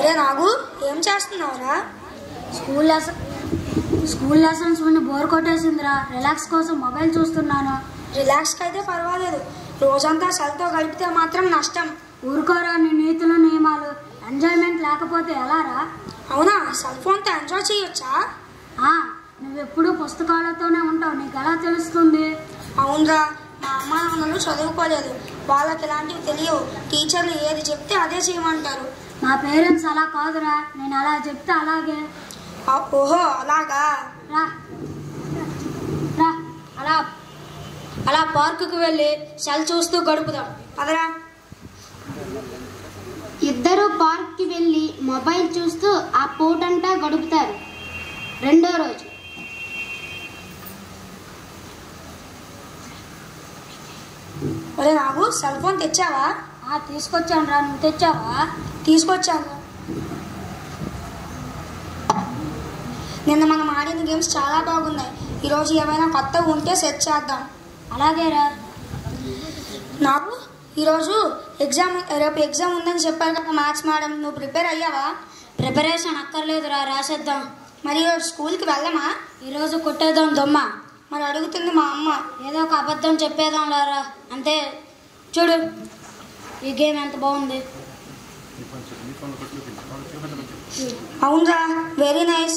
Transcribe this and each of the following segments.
ఒరే నాగు ఏం చేస్తున్నావురా స్కూల్ లెసన్ స్కూల్ లెసన్స్ విని బోర్ కొట్టేసిందిరా రిలాక్స్ కోసం మొబైల్ చూస్తున్నాను రిలాక్స్కి అయితే పర్వాలేదు రోజంతా సెల్తో గడిపితే మాత్రం నష్టం ఊరుకోరా నీ నీతులు నియమాలు ఎంజాయ్మెంట్ లేకపోతే ఎలారా అవునా సెల్ ఫోన్తో ఎంజాయ్ చేయొచ్చా ఆ, నువ్వెప్పుడూ పుస్తకాలతోనే ఉంటావు నీకు ఎలా తెలుస్తుంది అవునరా మా అమ్మ నాన్నలు చదువుకోలేదు వాళ్ళకి ఇలాంటివి తెలియవు టీచర్లు ఏది చెప్తే అదే చేయమంటారు మా పేరెంట్స్ అలా కాదురా నేను అలా చెప్తే అలాగే ఆ, ఓహో అలాగా రా రా అలా అలా పార్కుకు వెళ్ళి సెల్ చూస్తూ గడుపుదాం పదరా ఇద్దరు పార్క్కి వెళ్ళి మొబైల్ చూస్తూ ఆ పూటంతా గడుపుతారు రెండో రోజు ఒరే నాగు సెల్ ఫోన్ తెచ్చావా ఆ, తీసుకొచ్చాను రా నువ్వు తెచ్చావా తీసుకొచ్చాను నిన్న మనం ఆడిన గేమ్స్ చాలా బాగున్నాయి ఈరోజు ఏమైనా కొత్తగా ఉంటే సెట్ చేద్దాం అలాగే రా నాకు ఈరోజు ఎగ్జామ్ రేపు ఎగ్జామ్ ఉందని చెప్పారు కదా మ్యాథ్స్ మేడం నువ్వు ప్రిపేర్ అయ్యావా ప్రిపరేషన్ అక్కర్లేదురా రాసేద్దాం మరి ఈరోజు స్కూల్కి వెళ్ళమా ఈరోజు కొట్టేద్దాం దొమ్మ మరి అడుగుతుంది మా అమ్మ ఏదో ఒక అబద్ధం చెప్పేద్దాం లారా అంతే చూడు ఈ గేమ్ ఎంత బాగుంది అవునరా వెరీ నైస్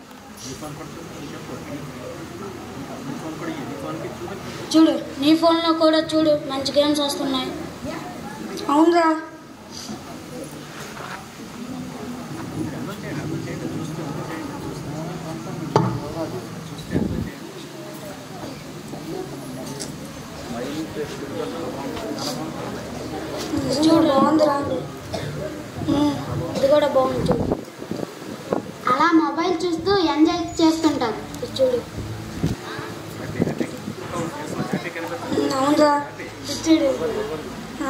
చూడు నీ ఫోన్లో కూడా చూడు మంచి గేమ్స్ వస్తున్నాయి అవునరా చూడు బాగుందిరా ఉమ్. ఇది కూడా బాగుంది చూడు అలా మొబైల్ చూస్తూ ఎంజాయ్ చేస్తుంటారు ఇది చూడు ఉమ్, అవునరా ఇది చూడు ఆ.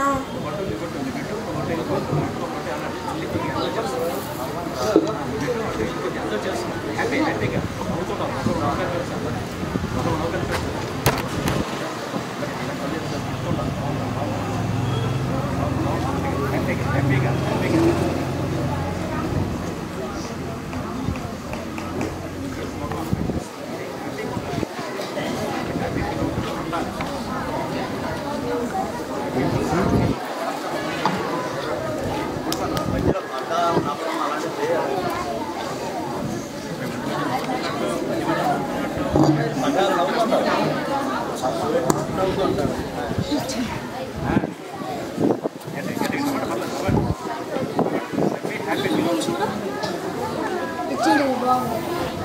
ఇది చూడు ఇది బాగుంది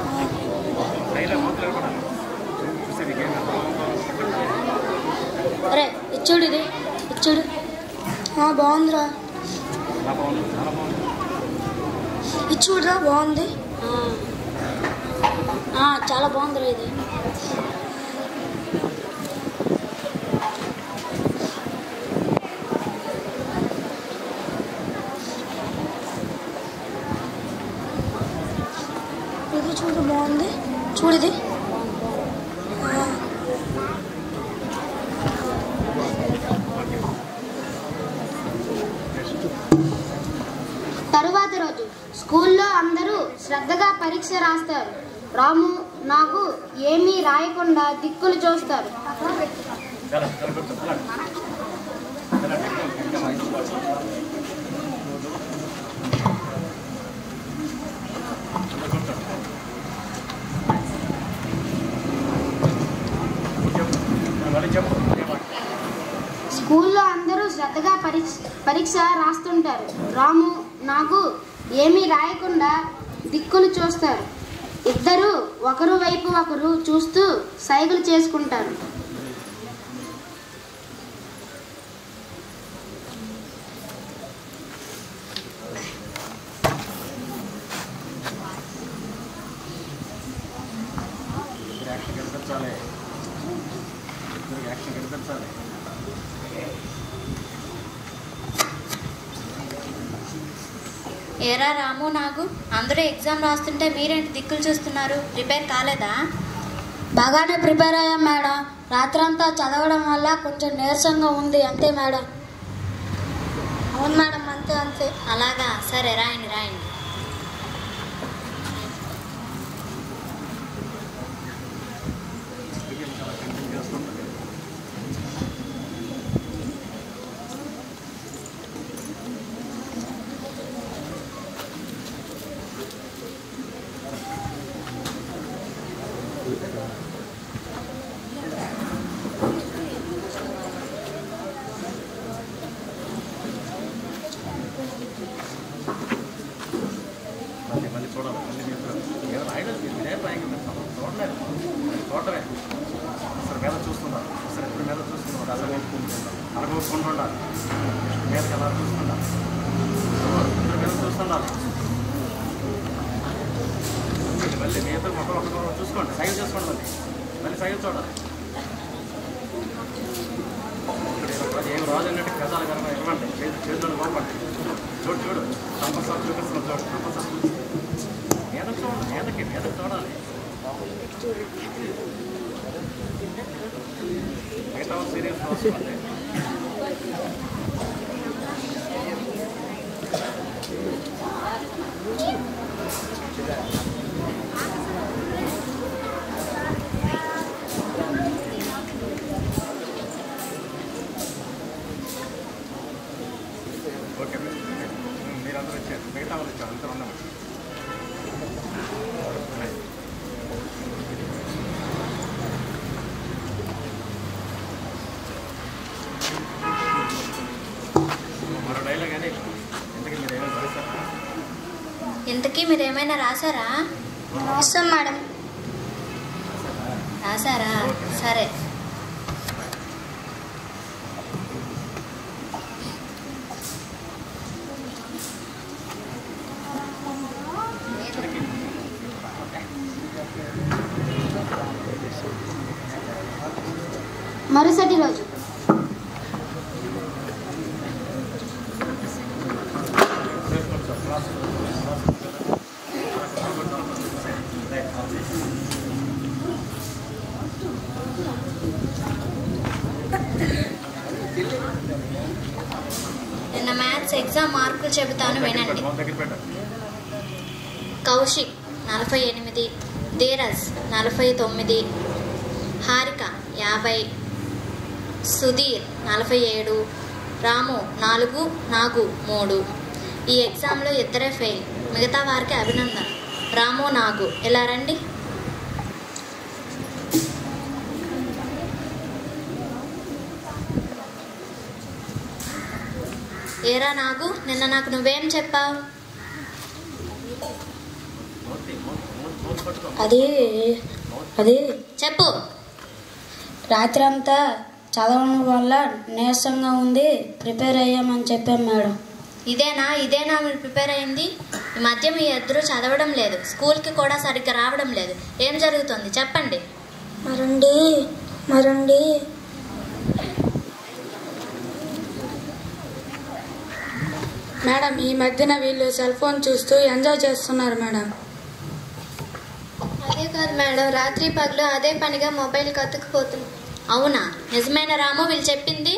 అరే ఇది చూడు ఇది ఇది చూడు ఆ, బాగుందిరా ఇది చూడరా బాగుంది ఆ. ఆ, చాలా బాగుందిరా ఇది ఇది చూడు బాగుంది చూడు ఇది ఆ, తరువాతి రోజు స్కూల్లో అందరూ శ్రద్ధగా పరీక్ష రాస్తారు రాము నాకు ఏమీ రాయకుండా దిక్కులు చూస్తారు స్కూల్లో అందరూ శ్రద్ధగా పరీక్ష పరీక్ష రాస్తుంటారు రాము నాకు ఏమీ రాయకుండా దిక్కులు చూస్తారు ఇద్దరు ఒకరు వైపు ఒకరు చూస్తూ సైగులు చేసుకుంటారు ఏరా రాము నాకు అందరూ ఎగ్జామ్ రాస్తుంటే మీరేంటి దిక్కులు చూస్తున్నారు ప్రిపేర్ కాలేదా బాగానే ప్రిపేర్ అయ్యాం మేడం రాత్రంతా చదవడం వల్ల కొంచెం నీరసంగా ఉంది అంతే మేడం అవును మేడం మన అంతే అంతే అలాగా సరే రాయండి రాయండి మళ్ళీ మళ్ళీ చూడాలి మళ్ళీ మీరు ఏదో రాయలేదు మీరు మీరేం రాయగలరు చూడలేదు మళ్ళీ చూడటమే అసలు మీద చూస్తున్నారు అసలు ఎప్పుడు మీద చూస్తున్నారు అసలు అనుకోకుండా ఉండాలి మీదకి ఎలా చూస్తున్నారు అందరి మీద చూస్తున్నారు మళ్ళీ మళ్ళీ మీతో మొక్క ఒక చూసుకోండి సైకిల్ చూసుకోండి మళ్ళీ మళ్ళీ సైకిల్ చూడాలి ఇక్కడ ఏం రాజు అన్నట్టు కథాలు కనుక ఇవ్వండి చేతి చేతులను పంపండి చూడు చూడు కంపల్సరీ చూపిస్తున్నాం చూడు కంపల్సరీ మీదకి చూడండి మీదకి మీదకి చూడాలి మిగతా సీరియస్ అవసరం అండి ఓకే మీరందరూ వచ్చారు మిగతా వాళ్ళు వచ్చారు అందరూ ఉన్నాం మరో డైలాగ్ అని ఇంతకీ మీరు ఏమైనా రాస్తారా ఇంతకీ మీరు ఏమైనా రాసారా రాస్తాం మేడం రాసారా సరే మరుసటి రోజు చేసుకోండి సార్ క్లాస్ నిన్న మ్యాథ్స్ ఎగ్జామ్ మార్కులు చెబుతాను వినండి దగ్గర పెట్టండి కౌశిక్ నలభై ఎనిమిది ధీరజ్ నలభై తొమ్మిది హారిక యాభై సుధీర్ నలభై ఏడు రాము నాలుగు నాగు మూడు ఈ ఎగ్జామ్లో ఇద్దరే ఫెయిల్ మిగతా వారికి అభినందన రాము నాగు ఇలా రండి ఏరా నాగు నిన్న నాకు నువ్వేం చెప్పావు మూర్తి మూర్తి మూర్తి మూర్తి పట్టుకో అది అది చెప్పు రాత్రి అంతా చదవడం వల్ల నీరసంగా ఉంది ప్రిపేర్ అయ్యామని చెప్పాం మేడం ఇదేనా ఇదేనా మీరు ప్రిపేర్ అయింది ఈ మధ్య మీ ఇద్దరు చదవడం లేదు స్కూల్కి కూడా సరిగ్గా రావడం లేదు ఏం జరుగుతుంది చెప్పండి మరండి మరండి మేడం ఈ మధ్యన వీళ్ళు సెల్ ఫోన్ చూస్తూ ఎంజాయ్ చేస్తున్నారు మేడం అదే కాదు మేడం రాత్రి పగలు అదే పనిగా మొబైల్ కతుక్కుపోతుంది అవునా నిజమైన రాము వీళ్ళు చెప్పింది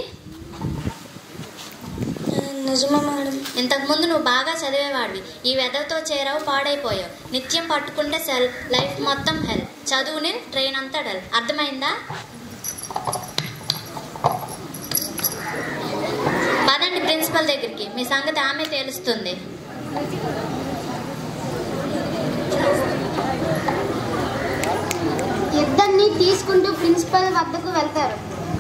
నిజమా మేడం ఇంతకుముందు నువ్వు బాగా చదివేవాడివి ఈ వెదవతో చేరావు పాడైపోయావు నిత్యం పట్టుకుంటే సెల్ లైఫ్ మొత్తం హెల్ చదువుని ట్రైన్ అంతా డల్ అర్థమైందా పదండి ప్రిన్సిపల్ దగ్గరికి మీ సంగతి ఆమె తేలుస్తుంది ఇద్దరిని తీసుకుంటూ ప్రిన్సిపల్ వద్దకు వెళ్తారు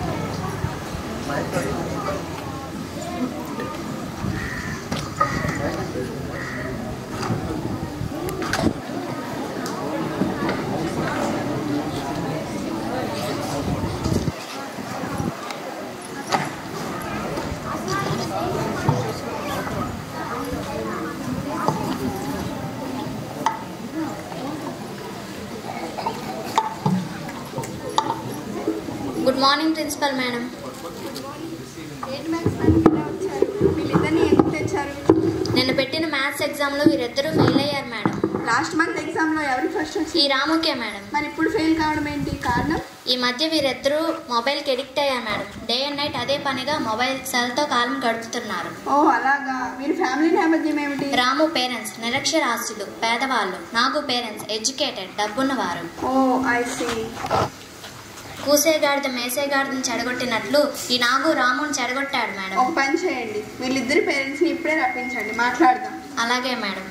గుడ్ మార్నింగ్ ప్రిన్సిపల్ మేడం వీళ్ళిద్దరిని ఎందుకు తెచ్చారు నిన్న పెట్టిన మ్యాథ్స్ ఎగ్జామ్లో వీరిద్దరూ ఫెయిల్ అయ్యారు మేడం లాస్ట్ మంత్ ఎగ్జామ్లో ఎవరు ఫస్ట్ ఈ వచ్చింది రాముకే మేడం మరి ఇప్పుడు ఫెయిల్ కావడం ఏంటి కారణం ఈ మధ్య వీరిద్దరూ మొబైల్కి ఎడిక్ట్ అయ్యారు మేడం డే అండ్ నైట్ అదే పనిగా మొబైల్ సెల్తో కాలం గడుపుతున్నారు ఓ అలాగా వీరి ఫ్యామిలీ నేపథ్యం ఏమిటి రాము పేరెంట్స్ నిరక్షరాస్యులు పేదవాళ్ళు నాగు పేరెంట్స్ ఎడ్యుకేటెడ్ డబ్బున్నవారు ఓ ఐ సీ కూసేగాడిద మేసేగాడిదని చెడగొట్టినట్లు ఈ నాగు రాముని చెడగొట్టాడు మేడం ఒక పని చేయండి వీళ్ళిద్దరి పేరెంట్స్ని ఇప్పుడే రప్పించండి మాట్లాడదాం అలాగే మేడం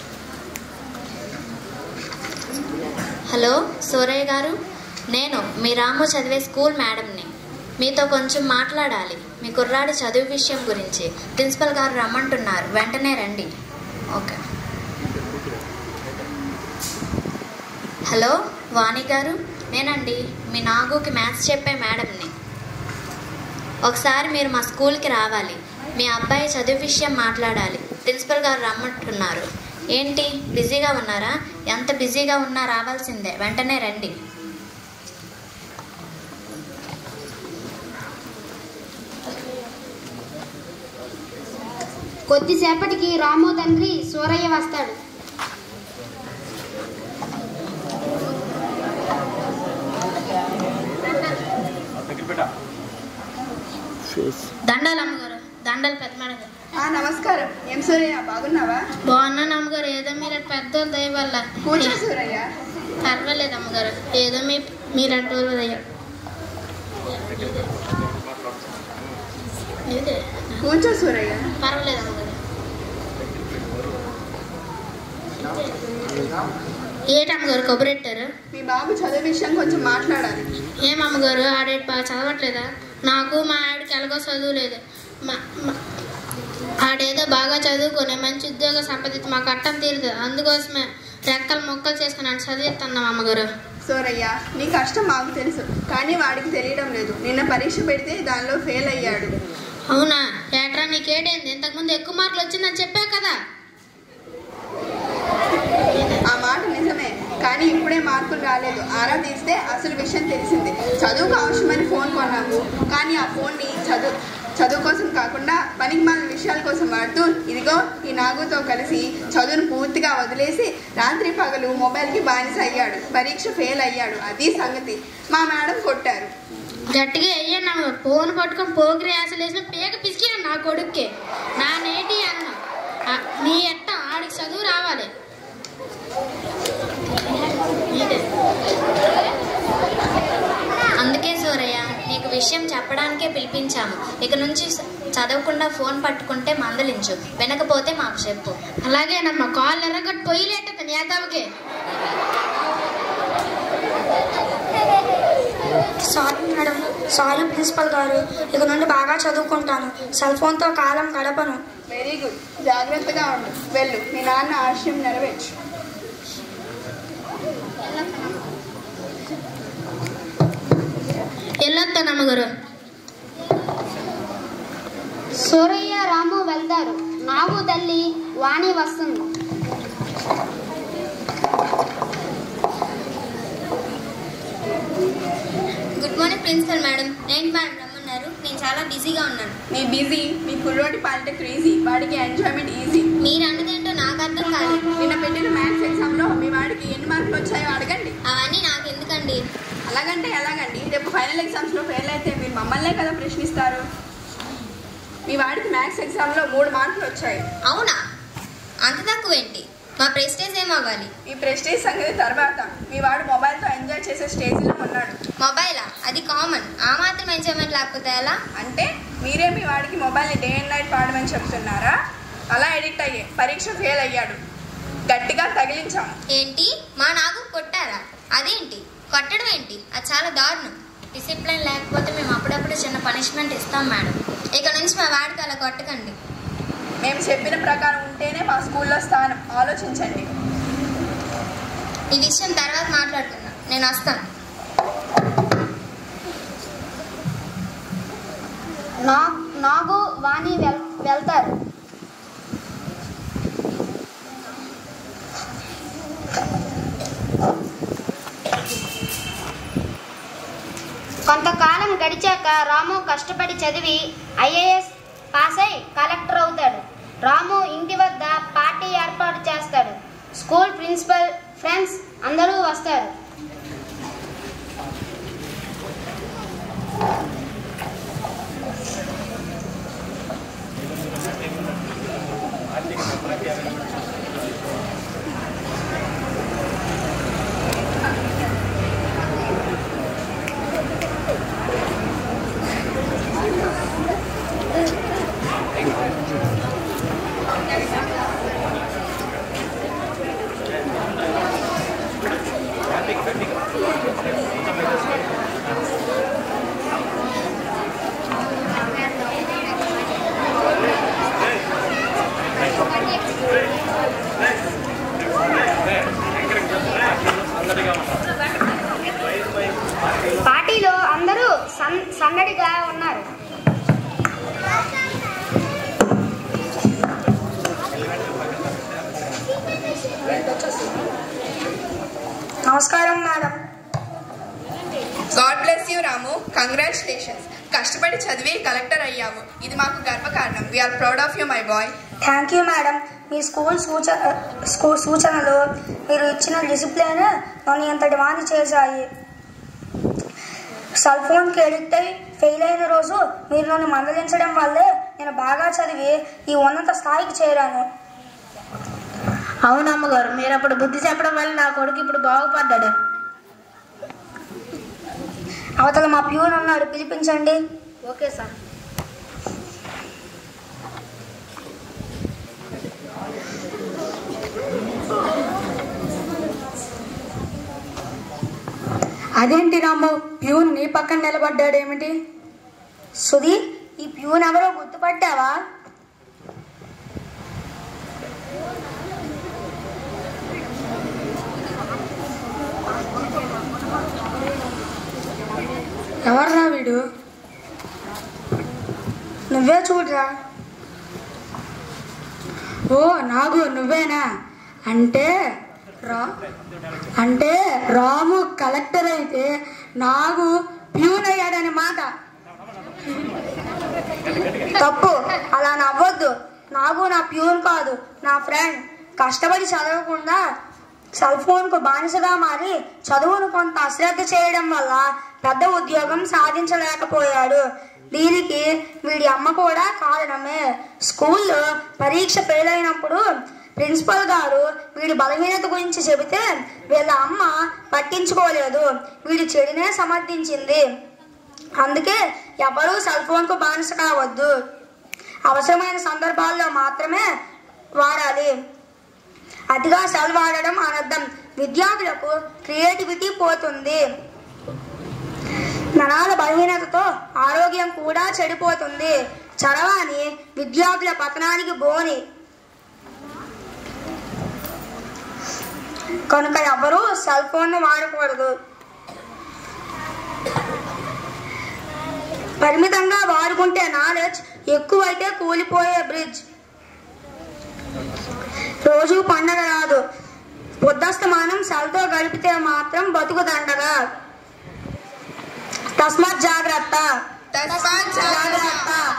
హలో సూరయ్య గారు నేను మీ రాము చదివే స్కూల్ మేడంని మీతో కొంచెం మాట్లాడాలి మీ కుర్రాడి చదువు విషయం గురించి ప్రిన్సిపల్ గారు రమ్మంటున్నారు వెంటనే రండి ఓకే హలో వాణి గారు నేనండి మీ నాగుకి మ్యాథ్స్ చెప్పే మేడంని ఒకసారి మీరు మా స్కూల్కి రావాలి మీ అబ్బాయి చదువు విషయం మాట్లాడాలి ప్రిన్సిపల్ గారు రమ్మంటున్నారు ఏంటి బిజీగా ఉన్నారా ఎంత బిజీగా ఉన్నా రావాల్సిందే వెంటనే రండి కొద్దిసేపటికి రాము తండ్రి సూరయ్య వస్తాడు దగ్గర పెట్టా దండాలు అమ్మగారు దండాలు పెద్ద మేడం గారు ఆ నమస్కారం ఏం సూరయ్య బాగున్నావా బాగున్నాను అమ్మగారు ఏదో మీరు పెద్దోళ్ళ దయ వల్ల కూర్చో సూరయ్య పర్వాలేదు అమ్మగారు ఏదో మీ మీరంటూ దయ ఇదే కూర్చో సూరయ్య పర్వాలేదు అమ్మగారు ఏంటి అమ్మగారు కొబ్బరి పెట్టారు మీ బాబు చదువు విషయం కొంచెం మాట్లాడాలి ఏం అమ్మగారు ఆడేటి బాగా చదవట్లేదా నాకు మా ఆవిడకి ఎలాగో చదువు లేదు మా మా- ఆడేదో బాగా చదువుకొని మంచి ఉద్యోగం సంపాదించి మా కట్టం తీరుదు అందుకోసమే రెక్కలు మొక్కలు చేసుకుని ఆడు చదివిస్తున్నాం అమ్మగారు సూరయ్య నీ కష్టం మాకు తెలుసు కానీ వాడికి తెలియడం లేదు నిన్న పరీక్ష పెడితే దానిలో ఫెయిల్ అయ్యాడు అవునా ఏట్రా నీకేటైంది ఇంతకుముందు ఎక్కువ మార్కులు వచ్చిందని చెప్పా కదా ఆ మాట నిజమే కానీ ఇప్పుడే మార్కులు రాలేదు ఆరా తీస్తే అసలు విషయం తెలిసింది చదువుకు అవసరమని ఫోన్ కొన్నాము కానీ ఆ ఫోన్ని చదువు చదువు కోసం కాకుండా పనికి మాలిన విషయాల కోసం వాడుతూ ఇదిగో ఈ నాగుతో కలిసి చదువును పూర్తిగా వదిలేసి రాత్రి పగలు మొబైల్కి బానిస అయ్యాడు పరీక్ష ఫెయిల్ అయ్యాడు అది సంగతి మా మేడం కొట్టారు గట్టిగా వెయ్యండి అమ్మగారు ఫోన్ పట్టుకొని పోగిరి ఆశలు వేసిన పీక పిసికాను నా కొడుక్కి నా నేటి అన్న ఆ, నీ ఎట్ట ఆడికి చదువు రావాలి ఇదే అందుకే సూరయ్య నీకు విషయం చెప్పడానికే పిలిపించాము ఇక నుంచి స- చదవకుండా ఫోన్ పట్టుకుంటే మందలించు వినకపోతే మాకు చెప్పు అలాగేనమ్మా కాళ్ళు ఎర్రగట్టు పొయ్యిలేట నేతావకే సారీ మేడం సారీ ప్రిన్సిపల్ గారు ఇక నుండి బాగా చదువుకుంటాను సెల్ ఫోన్తో కాలం గడపను వెరీ గుడ్ జాగ్రత్తగా ఉండు వెళ్ళు మీ నాన్న ఆశయం నెరవేర్చు వెళ్ళొస్తాను అమ్మగారు సూరయ్య రాము వెళ్తారు నాగు తల్లి వాణి వస్తుంది గుడ్ మార్నింగ్ ప్రిన్సిపల్ మేడం ఏంటి మేడం రమ్మన్నారు నేను చాలా బిజీగా ఉన్నాను నీ బిజీ మీ కుర్రోడి పాలిట క్రేజీ వాడికి ఎంజాయ్మెంట్ ఈజీ మీరు అన్నదేంటో నాకు అర్థం కాదు నిన్న పెట్టిన మ్యాథ్స్ ఎగ్జామ్లో మీ వాడికి ఎన్ని మార్కులు వచ్చాయో అడగండి అవన్నీ నాకు ఎందుకండి అలాగంటే ఎలాగండి రేపు ఫైనల్ ఎగ్జామ్స్లో ఫెయిల్ అయితే మీరు మమ్మల్నే కదా ప్రశ్నిస్తారు మీ వాడికి మ్యాథ్స్ ఎగ్జామ్లో మూడు మార్కులు వచ్చాయి అవునా అంత తక్కువ ఏంటి మా ప్రెస్టేజ్ ఏమవ్వాలి ఈ ప్రెస్టేజ్ సంగతి తర్వాత మీ వాడు మొబైల్తో ఎంజాయ్ చేసే స్టేజ్లో ఉన్నాడు మొబైలా అది కామన్ ఆ మాత్రం ఎంజాయ్మెంట్ లేకపోతే ఎలా అంటే మీరే మీ వాడికి మొబైల్ని డే అండ్ నైట్ పాడమని చెప్తున్నారా అలా ఎడిక్ట్ అయ్యే పరీక్ష ఫెయిల్ అయ్యాడు గట్టిగా తగిలించాం ఏంటి మా నాగు కొట్టారా అదేంటి కొట్టడం ఏంటి అది చాలా దారుణం డిసిప్లిన్ లేకపోతే మేము అప్పుడప్పుడు చిన్న పనిష్మెంట్ ఇస్తాం మేడం ఇక నుంచి మా వాడికి అలా కొట్టకండి మేము చెప్పిన ప్రకారం ఉంటేనే మా స్కూల్లో స్థానం ఆలోచించండి ఈ విషయం తర్వాత మాట్లాడుకుందాం నేను వస్తాను నా నాగు వాణి వెల్ వెళ్తారు కొంతకాలం గడిచాక రాము కష్టపడి చదివి ఐఏఎస్ పాస్ అయి కలెక్టర్ అవుతాడు రాము ఇంటి వద్ద పార్టీ ఏర్పాటు చేస్తాడు స్కూల్ ప్రిన్సిపల్ నమస్కారం madam god bless you Ramu congratulations కష్టపడి చదివి కలెక్టర్ అయ్యావు ఇది మాకు గర్వకారణం we are proud of you my boy thank you madam మీ స్కూల్ సూచ స్కూల్ సూచనలు మీరు ఇచ్చిన డిసిప్లిన్ నన్ను ఎంతటి వాణి చేశాయి సెల్ ఫోన్కి ఎడిక్ట్ అయి ఫెయిల్ అయిన రోజు మీరు నన్ను మందలించడం వల్లే నేను బాగా చదివి ఈ ఉన్నత స్థాయికి చేరాను అవును అమ్మగారు మీరు అప్పుడు బుద్ధి చెప్పడం వల్ల నా కొడుకు ఇప్పుడు బాగుపడ్డాడు అవతల మా ప్యూన్ ఉన్నాడు పిలిపించండి ఓకే సార్ అదేంటి రాంబాబు ప్యూన్ నీ పక్కన నిలబడ్డాడేమిటి సుధీర్ ఈ ప్యూన్ ఎవరో గుర్తుపట్టావా ఎవర్రా వీడు నువ్వే చూడరా ఓ నాగు నువ్వేనా అంటే రా అంటే రాము కలెక్టర్ అయితే నాగు ప్యూన్ అయ్యాడని మాట తప్పు అలా నవ్వొద్దు నాకు నా ప్యూన్ కాదు నా ఫ్రెండ్ కష్టపడి చదవకుండా సెల్ ఫోన్కు బానిసగా మారి చదువును కొంత అశ్రద్ధ చేయడం వల్ల పెద్ద ఉద్యోగం సాధించలేకపోయాడు దీనికి వీడి అమ్మ కూడా కారణమే స్కూల్లో పరీక్ష ఫెయిల్ అయినప్పుడు ప్రిన్సిపల్ గారు వీడి బలహీనత గురించి చెబితే వీళ్ళ అమ్మ పట్టించుకోలేదు వీడి చెడునే సమర్థించింది అందుకే ఎవరూ సెల్ ఫోన్కు బానిస కావద్దు అవసరమైన సందర్భాల్లో మాత్రమే వాడాలి అతిగా సెల్ వాడడం అనర్థం విద్యార్థులకు క్రియేటివిటీ పోతుంది నరాల బలహీనతతో ఆరోగ్యం కూడా చెడిపోతుంది చరవాణి విద్యార్థుల పతనానికి బోని కనుక ఎవరూ సెల్ ఫోన్ వాడకూడదు పరిమితంగా వాడుకుంటే నాలెడ్జ్ ఎక్కువైతే కూలిపోయే బ్రిడ్జ్ రోజు పండగ రాదు పొద్దస్తమానం సెల్తో గడిపితే మాత్రం బతుకు దండగా తస్మాత్ జాగ్రత్త తస్మాత్ జాగ్రత్త.